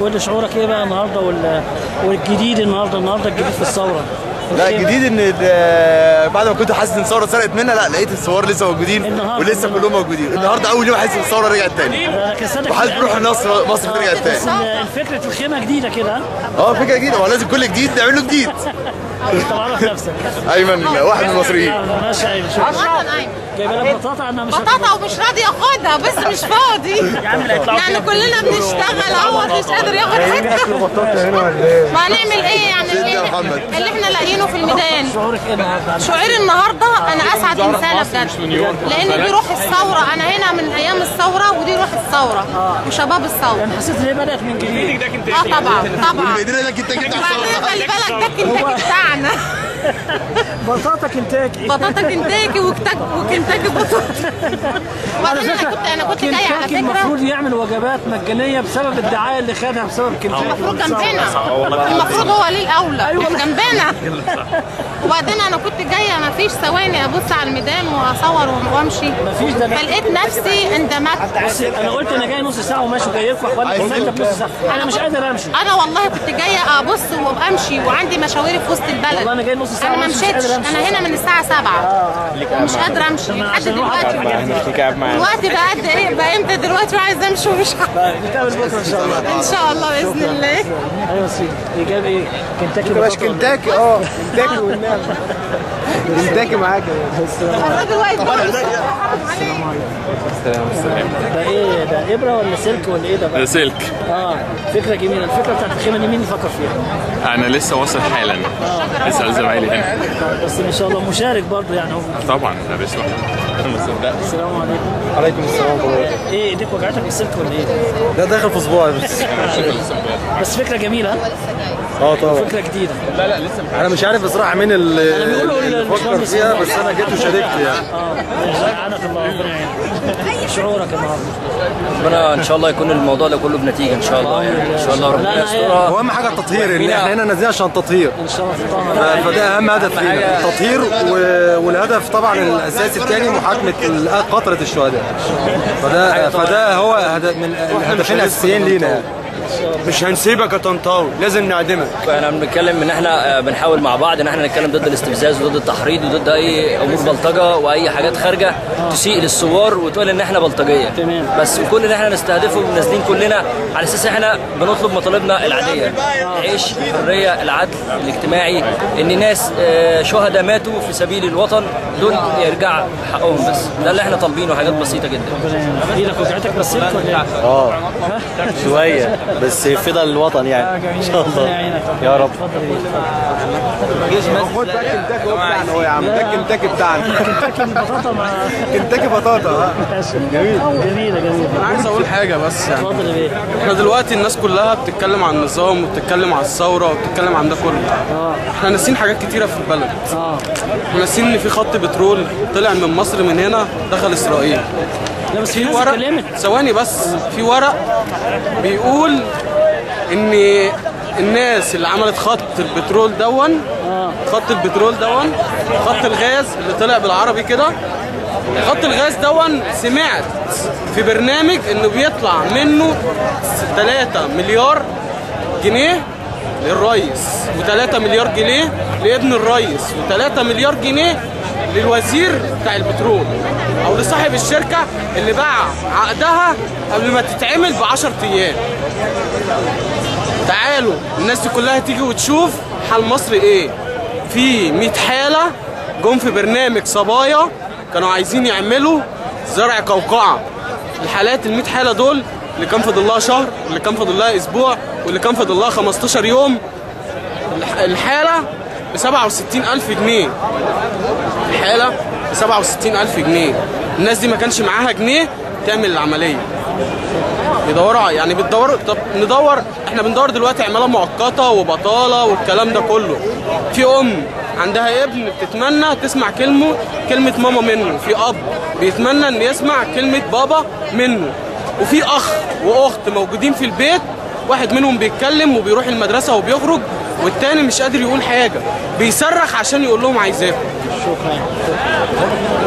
قول لي شعورك ايه بقى النهارده وال... والجديد النهارده النهارده الجديد في الثوره لا الجديد ان ال- بعد ما كنت حاسس ان الثوره سرقت منها لا لقيت الثوار لسه موجودين النهاردة ولسه كلهم موجودين النهارده اول يوم احس ان الثوره رجعت تاني انا كسرتك وحاسس بروح مصر مصر رجعت بس تاني ال- الفكره الخيمه جديده كده ها؟ اه فكره جديده هو لازم كل جديد نعمل له جديد انت عارف نفسك ايمن واحد من المصريين لا، ماشي ايوه شوف وطن أيمن. جايبه لك بطاطا انا مش بطاطا ومش راضي ياخدها بس مش فاضي يعني كلنا بنشتغل اهو مش قادر ياخد حته ما هنعمل ايه يعني سيدنا اللي, محمد. اللي احنا لاقيينه في الميدان شعورك ايه النهارده شعوري النهارده انا اسعد انسانه بجد لان دي روح الثوره انا هنا من ايام الثوره ودي روح الثوره وشباب الثوره يعني حسيت ان هي بدات من جديد اه طبعا طبعا بايدينا ده كنت جبت وبعدين خلي بالك ده كنتاكي بتاعنا بطاطا كنتاكي بطاطا كنتاكي وكتاك وكنتاكي بطاطا وبعدين انا كنت انا كنت جايه على كنتاكي فكره المفروض يعمل وجبات مجانيه بسبب الدعايه اللي خدها بسبب كنتاكي المفروض جنبنا المفروض هو ليه الاولى أيوة. مش جنبنا وبعدين انا كنت جايه ما فيش ثواني ابص على الميدان واصور وامشي مفيش ده أنا- فلقيت نفسي اندمجت بس انا قلت انا جاي نص ساعه وماشي وجاي لكم اخواني كنت انت بنص ساعه انا مش قادر امشي انا والله كنت جايه ابص وامشي وعندي مشاوير في وسط والله البلد انا جاي نص ساعه انا ما وماشي، مش مشيتش قادر امشي انا هنا من الساعه 7 ومش قادره امشي لحد عشان نروح دلوقتي الوقت بقى قد ايه بقى امتى دلوقتي وعايزه امشي ومش عارفة. نتقابل بكره ان شاء الله ان شاء الله باذن الله ايوه سيدي ايجابي ايه كنتاكي باش بطاطا ولا كنتاكي اه كنتاكي والنعم كنتاكي معاك الراجل واقف بره. ده ايه ده ابره ولا سلك ولا ايه ده بقى؟ ده سلك اه فكره جميله الفكره بتاعت الخيمه دي مين يفكر فيها؟ انا لسه واصل حالا لسه زمايلي هنا بس ما شاء الله مشارك برضه يعني هو طبعا ده بسم السلام عليكم عليكم السلام ورحمه الله ايه ايديك وجعتك بالسلك ولا ايه؟ ده داخل في صباعي بس بس فكره جميله ها؟ اه طبعا فكره جديده انا مش عارف بصراحه مين اللي بيقولوا اللي فكر الباشمهندس فيها صلاح. بس انا جيت وشاركت يعني اه يعانك الله ربنا يعينك شعورك النهارده ربنا ان شاء الله يكون الموضوع ده كله بنتيجه ان شاء الله يعني ان شاء الله لا، ربنا أنا يسترها هو اهم حاجه التطهير ان احنا هنا نازلين عشان تطهير ان شاء الله تطهر ف- فده اهم هدف فينا التطهير و- والهدف طبعا الاساسي الثاني محاكمه ال- قطره الشهداء فده فده هو هدف من الهدفين الاساسيين لينا يعني مش هنسيبك يا طنطاوي لازم نعدمك احنا بنتكلم ان احنا آه، بنحاول مع بعض ان احنا نتكلم ضد الاستفزاز وضد التحريض وضد اي امور بلطجه واي حاجات خارجه تسيء للثوار وتقول ان احنا بلطجيه تمام. بس كل اللي احنا نستهدفه نازلين كلنا على اساس احنا بنطلب مطالبنا العاديه العيش الحريه العدل الاجتماعي ان ناس آه، شهداء ماتوا في سبيل الوطن دول يرجع حقهم بس ده اللي احنا طالبينه حاجات بسيطه جدا ربنا يعينك ايدك وجعتك بالسلك ولا ايه؟ اه شويه بس فدا الوطن يعني ان شاء ربنا الله يعينك يا رب اتفضل يا بيه. خد بقى كنتاكي هو بتاعنا هو يا عم ده كنتاكي بتاعنا كنتاكي البطاطا مع كنتاكي بطاطا ها جميل جميله جميله عايز اقول حاجه بس يعني اتفضل يا بيه احنا دلوقتي الناس كلها بتتكلم عن النظام وبتتكلم عن الثوره وبتتكلم عن ده كله احنا ناسيين حاجات كتيره في البلد اه احنا ناسيين ان في خط بترول طلع من مصر من هنا دخل اسرائيل لا بس في في ناس ورق اتكلمت ثواني بس في ورق بيقول ان الناس اللي عملت خط البترول دون خط البترول دون خط الغاز اللي طلع بالعربي كده خط الغاز دون سمعت في برنامج انه بيطلع منه 3 مليار جنيه للرئيس و3 مليار جنيه لابن الرئيس و3 مليار جنيه للوزير بتاع البترول او لصاحب الشركه اللي باع عقدها قبل ما تتعمل ب 10 ايام تعالوا الناس دي كلها تيجي وتشوف حال مصر ايه في 100 حاله جم في برنامج صبايا كانوا عايزين يعملوا زرع قوقعه الحالات ال 100 حاله دول اللي كان فاضل لها شهر واللي كان فاضل لها اسبوع واللي كان فاضل لها 15 يوم الح- الحاله ب 67000 جنيه الحاله ب 67000 جنيه الناس دي ما كانش معاها جنيه تعمل العمليه بيدوروا على- يعني بتدوروا طب ندور احنا بندور دلوقتي عماله مؤقته وبطاله والكلام ده كله في ام عندها ابن بتتمنى تسمع كلمه كلمه ماما منه في اب بيتمنى ان يسمع كلمه بابا منه وفي اخ واخت موجودين في البيت واحد منهم بيتكلم وبيروح المدرسه وبيخرج والتاني مش قادر يقول حاجه بيصرخ عشان يقول لهم عايزاكم شكرا